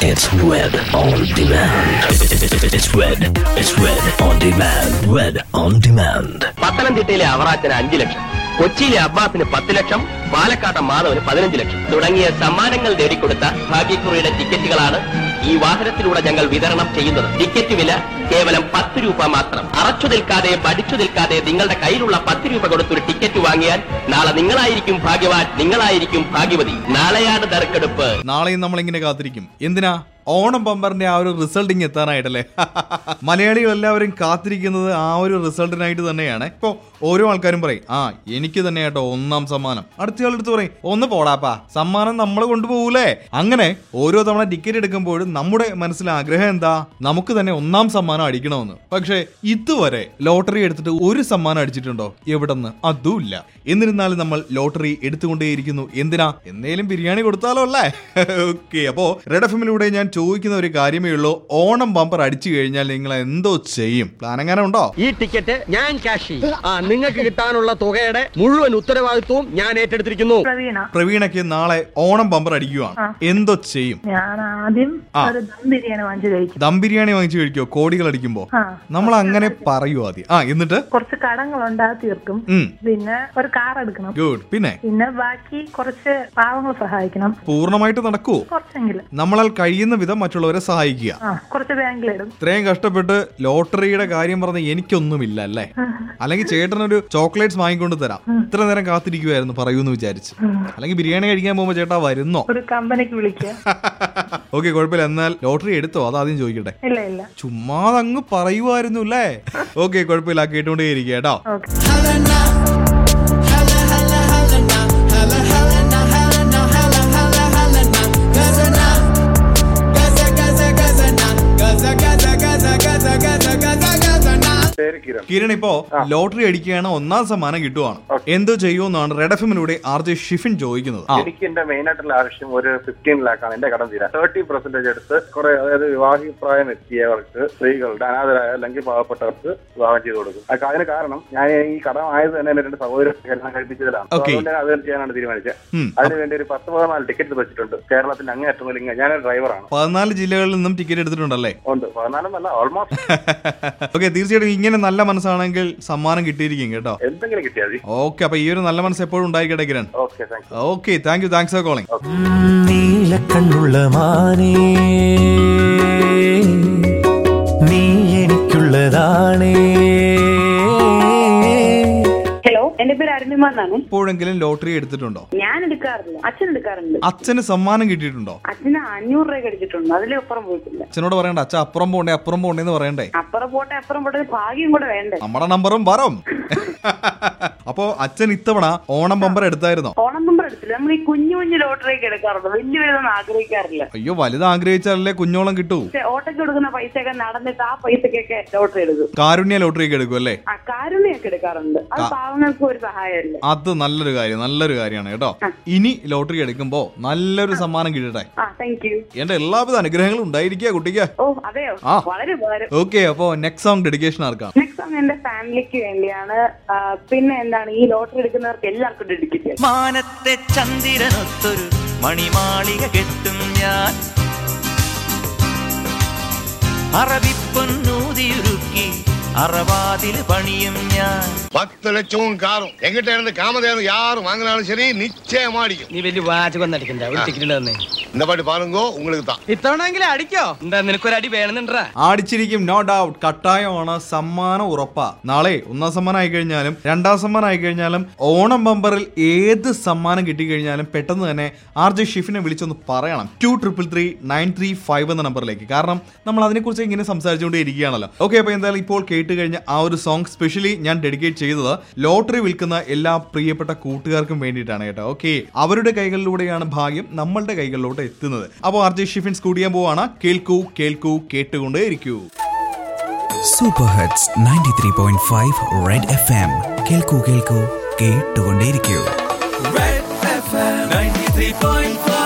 It's Red on demand. It's Red. It's Red on demand. Red on demand. പത്തനംതിട്ടയിലെ അവറാച്ചന് അഞ്ചു ലക്ഷം കൊച്ചിയിലെ അബ്ബാസിന് പത്ത് ലക്ഷം പാലക്കാട്ടെ മാധവന് പതിനഞ്ച് ലക്ഷം തുടങ്ങിയ സമ്മാനങ്ങൾ നേടിക്കൊടുത്ത ഭാഗ്യക്കുറിയുടെ ടിക്കറ്റുകളാണ് ഈ വാഹനത്തിലൂടെ ഞങ്ങൾ വിതരണം ചെയ്യുന്നത് ടിക്കറ്റ് വില കേവലം പത്ത് രൂപ മാത്രം അറച്ചു നിൽക്കാതെ പഠിച്ചു നിൽക്കാതെ നിങ്ങളുടെ കയ്യിലുള്ള പത്ത് രൂപ കൊടുത്തൊരു ടിക്കറ്റ് വാങ്ങിയാൽ നാളെ നിങ്ങളായിരിക്കും ഭാഗ്യവാൻ നിങ്ങളായിരിക്കും ഭാഗ്യവതി നാളെയാണ് നറുക്കെടുപ്പ് നാളെയും നമ്മൾ ഇങ്ങനെ കാത്തിരിക്കും എന്തിനാ ഓണം ബമ്പറിന്റെ ആ ഒരു റിസൾട്ടിങ് എത്താനായിട്ടല്ലേ മലയാളികൾ എല്ലാവരും കാത്തിരിക്കുന്നത് ആ ഒരു റിസൾട്ടിനായിട്ട് തന്നെയാണ് ഇപ്പോ ഓരോ ആൾക്കാരും പറയും ആ എനിക്ക് തന്നെ കേട്ടോ ഒന്നാം സമ്മാനം അടുത്ത ആളെടുത്ത് പറയും ഒന്ന് പോടാപ്പാ സമ്മാനം നമ്മൾ കൊണ്ടുപോകൂലേ അങ്ങനെ ഓരോ തവണ ടിക്കറ്റ് എടുക്കുമ്പോഴും നമ്മുടെ മനസ്സിലെ ആഗ്രഹം എന്താ നമുക്ക് തന്നെ ഒന്നാം സമ്മാനം അടിക്കണമെന്ന് പക്ഷേ ഇതുവരെ ലോട്ടറി എടുത്തിട്ട് ഒരു സമ്മാനം അടിച്ചിട്ടുണ്ടോ എവിടെന്ന് അതുമില്ല എന്നിരുന്നാലും നമ്മൾ ലോട്ടറി എടുത്തുകൊണ്ടേയിരിക്കുന്നു എന്തിനാ എന്തേലും ബിരിയാണി കൊടുത്താലോ അല്ലേ ഓക്കെ അപ്പോ റെഡ് എഫ് എമ്മിലൂടെ ഞാൻ ചോദിക്കുന്ന ഒരു കാര്യമേ ഉള്ളൂ ഓണം ബമ്പർ അടിച്ചു കഴിഞ്ഞാൽ നിങ്ങൾ എന്തോ ചെയ്യും പ്ലാൻ എങ്ങനെ ഉണ്ടോ ഈ ടിക്കറ്റ് ഞാൻ ക്യാഷ് ചെയ്യും ആ നിങ്ങൾക്ക് കിട്ടാനുള്ള തുകയുടെ മുഴുവൻ ഉത്തരവാദിത്വവും ഞാൻ ഏറ്റെടുത്തിരിക്കുന്നു പ്രവീണ പ്രവീണയ്ക്ക് നാളെ ഓണം ബമ്പർ അടിക്കുവാണ് എന്തോ ചെയ്യും ഞാൻ ആദ്യം ആ. ഒരു ദം ബിരിയാണി വാങ്ങിച്ചു കഴിച്ചു ദം ബിരിയാണി വാങ്ങിച്ചു കഴിക്കോ കോടികൾ അടിക്കുമ്പോ ആ നമ്മൾ അങ്ങനെ പറയൂ ആദ്യം ആ എന്നിട്ട് കുറച്ച് കടങ്ങളുണ്ട് അത് തീർക്കും ഉം പിന്നെ ഒരു കാർ എടുക്കണം ഗുഡ് പിന്നെ പിന്നെ ബാക്കി കുറച്ച് പാവങ്ങൾ സഹായിക്കണം പൂർണ്ണമായിട്ട് നടക്കുവോ കുറച്ചെങ്കിലും നമ്മളാൽ കഴിയുന്ന വിധം മറ്റുള്ളവരെ സഹായിക്കുക ആ കുറച്ച് ബാങ്കിലിടും ഇത്രയും കഷ്ടപ്പെട്ട് ലോട്ടറിയുടെ കാര്യം പറഞ്ഞ എനിക്കൊന്നുമില്ല അല്ലേ അല്ലെങ്കിൽ ചേട്ടനൊരു ചോക്ലേറ്റ്സ് വാങ്ങിക്കൊണ്ട് തരാം ഇത്ര നേരം കാത്തിരിക്കുവായിരുന്നു പറയൂന്ന് വിചാരിച്ച് അല്ലെങ്കിൽ ബിരിയാണി കഴിക്കാൻ പോകുമ്പോ ചേട്ടാ വരുന്നോ ഒരു കമ്പനിക്ക് വിളിക്കുക ഓക്കെ കുഴപ്പമില്ല എന്നാൽ ലോട്ടറി എടുത്തോ അതാദ്യം ചോദിക്കട്ടെ ഇല്ല ഇല്ല ചുമ്മാതെ അങ്ങ് പറയുമായിരുന്നു അല്ലേ ഓക്കെ കുഴപ്പമില്ല കേട്ടോണ്ടേ ഇരിക്കുക കേട്ടോ ഓക്കെ പേര് കിരൺ കിരൺ ഇപ്പോ ലോട്ടറി അടിക്കുകയാണ് ഒന്നാം സമ്മാനം കിട്ടുവാണ് എന്തോ ചെയ്യുമെന്നാണ് റെഡ് എഫ് എമ്മിലൂടെ ആർ ജെ ഷിഫിൻ ചോദിക്കുന്നത് ആ എനിക്ക് എന്റെ മെയിൻ ആയിട്ടുള്ള ആവശ്യം ഒരു ഫിഫ്റ്റീൻ ലാക്കാണ് എന്റെ കടം തീരാൻ തേർട്ടി പെർസെന്റേജ് എടുത്ത് കുറെ അതായത് വിവാഹിപ്രായം എത്തിയവർക്ക് സ്ത്രീകളുടെ അനാഥരായ അല്ലെങ്കിൽ പാവപ്പെട്ടവർക്ക് വിവാഹം ചെയ്തു കൊടുക്കും അത് അതിന് കാരണം ഞാൻ ഈ കടം ആയത് തന്നെ എന്റെ രണ്ട് സഹോദരൻ കല്യാണം കഴിപ്പിച്ചതിലാണ് അപ്പൊ Okay. അതുകൊണ്ട് ഞാൻ അത് ചെയ്യാനാണ് തീരുമാനിച്ചത് ഉം. അതിനുവേണ്ടി ഒരു പത്ത് പതിനാല് ടിക്കറ്റ് വെച്ചിട്ടുണ്ട് കേരളത്തിന്റെ അങ്ങേ അറ്റം മുതൽ ഇങ്ങ് ഞാനൊരു ഡ്രൈവറാണ് പതിനാല് ജില്ലകളിൽ നിന്നും ടിക്കറ്റ് എടുത്തിട്ടുണ്ടല്ലേ ഉണ്ട് പതിനാലെന്നല്ല ഓൾമോസ്റ്റ് ഓക്കെ തീർച്ചയായിട്ടും ഇങ്ങനെ നല്ല മനസ്സാണെങ്കിൽ സമ്മാനം കിട്ടിയിരിക്കും കേട്ടോ എന്തെങ്കിലും കിട്ടിയാൽ മതി ഓക്കെ അപ്പൊ ഈ ഒരു നല്ല മനസ്സ് എപ്പോഴും ഉണ്ടായിക്കട്ടെ Kiran okay thank okay thank you thanks for calling നീലക്കണ്ണുള്ള മാനേ നീ എനിക്കുള്ളതാണേ ഹലോ എന്റെ പേര് അരുണിമ എന്നാണ് എപ്പോഴെങ്കിലും ലോട്ടറി എടുത്തിട്ടുണ്ടോ ഞാൻ എടുക്കാറില്ല അച്ഛൻ എടുക്കാറുണ്ട് അച്ഛന് സമ്മാനം കിട്ടിയിട്ടുണ്ടോ അച്ഛന് അഞ്ഞൂറ് രൂപ അടിച്ചിട്ടുണ്ട് അതിലെ അപ്പുറം പോയിട്ടില്ല അച്ഛനോട് പറയണ്ട അച്ഛൻ അപ്പുറം പോണ്ടേ അപ്പുറം പോണ്ടേ എന്ന് പറയണ്ടേ അപ്പുറം പോട്ടെ അപ്പുറം പോട്ടെ ഭാഗ്യം കൂടെ വേണ്ടേ നമ്മുടെ നമ്പറും വരും അപ്പോ അച്ഛൻ ഇത്തവണ ഓണം ബമ്പർ എടുത്തായിരുന്നോ ഓണം നമ്പർ എടുത്തില്ല നമ്മൾ ഈ കുഞ്ഞു കുഞ്ഞു ലോട്ടറി ഒക്കെ എടുക്കാറുണ്ട് വലിയ വലുതൊന്നും ആഗ്രഹിക്കാറില്ല അയ്യോ വലുത് ആഗ്രഹിച്ചാലല്ലേ കുഞ്ഞോളം കിട്ടൂ പക്ഷെ ഓട്ടയ്ക്ക് കൊടുക്കുന്ന പൈസയൊക്കെ നടന്നിട്ട് ആ പൈസക്കൊക്കെ ലോട്ടറി എടുക്കും കാരുണ്യ ലോട്ടറി ഒക്കെ എടുക്കും അല്ലേ ആ കാരുണ്യൊക്കെ എടുക്കാറുണ്ട് അത് ആ. പാവങ്ങൾക്ക് ഒരു സഹായമല്ലേ അത് നല്ലൊരു കാര്യം നല്ലൊരു കാര്യമാണ് കേട്ടോ ഇനി ലോട്ടറി എടുക്കുമ്പോ നല്ലൊരു സമ്മാനം കിട്ടട്ടെ ആ താങ്ക് യു എന്റെ എല്ലാവിധ അനുഗ്രഹങ്ങളും ഉണ്ടായിരിക്കുക കുട്ടിക്ക് ഓ അതെയോ ആ. വളരെ ഉപകാരം ഓക്കെ അപ്പോ നെക്സ്റ്റ് സോങ് ഡെഡിക്കേഷൻ ആർക്കാണ് നെക്സ്റ്റ് സോങ് എന്റെ ഫാമിലിക്ക് വേണ്ടിയാണ് ആ, പിന്നെ എന്താണ് ഈ ലോട്ടറി എടുക്കുന്നവർക്ക് എല്ലാവർക്കും ഡെഡിക്കേറ്റ് ചെയ്യാം മാനത്തെ ചന്ദ്രനൊത്തൊരു മണിമാളിക കെട്ടും ഞാൻ അറബിപ്പൊന്നൂതിയുരുക്കി அறவாதில் பணியும் ஞான் பத்து லட்சமும் காரும் எங்கிட்ட இருந்து காமதேவன் யார் வாங்கினாலும் சரி நிச்சயமா அடிக்கும் നീ വലിയ വാചകം അടിക്കണ്ട ഒരു ടിക്കറ്റ് തന്നെ இந்த பாட்டு பாருங்கோ உங்களுக்கு தான் ഇത്തവണെങ്കിലും അടിക്കോ എന്താ നിനക്കൊരു അടി വേണമെന്നുണ്ടാ ആടിച്ചിരിക്കും നോ ഡൗട്ട് കട്ടായമാണ് സമ്മാനം ഉറപ്പാ നാളെ ഒന്നാം സമ്മാനം ആയി കഴിഞ്ഞാലും രണ്ടാം സമ്മാനം ആയി കഴിഞ്ഞാലും ഓണം ബമ്പറിൽ ഏത് സമ്മാനം കിട്ടിക്കഴിഞ്ഞാലും പെട്ടെന്ന് തന്നെ ആർ ജെ ഷിഫിനെ വിളിച്ചൊന്ന് പറയണം two triple three nine three five എന്ന നമ്പറിലേക്ക് കാരണം നമ്മൾ അതിനെക്കുറിച്ച് ഇങ്ങനെ സംസാരിച്ചുകൊണ്ടേ ഇരിക്കുകയാണല്ലോ ഓക്കെ അപ്പോൾ എന്തായാലും ഇപ്പോൾ കേട്ട് കഴിഞ്ഞ ആ ഒരു സോങ് സ്പെഷ്യലി ഞാൻ ഡെഡിക്കേറ്റ് ചെയ്തത് ലോട്ടറി വിൽക്കുന്ന എല്ലാ പ്രിയപ്പെട്ട കൂട്ടുകാർക്കും വേണ്ടിയിട്ടാണ് കേട്ടോ ഓക്കെ അവരുടെ കൈകളിലൂടെയാണ് ഭാഗ്യം നമ്മളുടെ കൈകളിലോട്ട് എത്തുന്നത് അപ്പോൾ ആർ ജെ ഷിഫിൻ സ്കൂഡിയാൻ പോവാണ് കേൾക്കൂ കേൾക്കൂ കേട്ടുകൊണ്ടേ ഇരിക്കൂ super hits ninety three point five red F M കേൾക്കൂ കേൾക്കൂ കേട്ടുകൊണ്ടേയിരിക്കൂ Red FM 93.5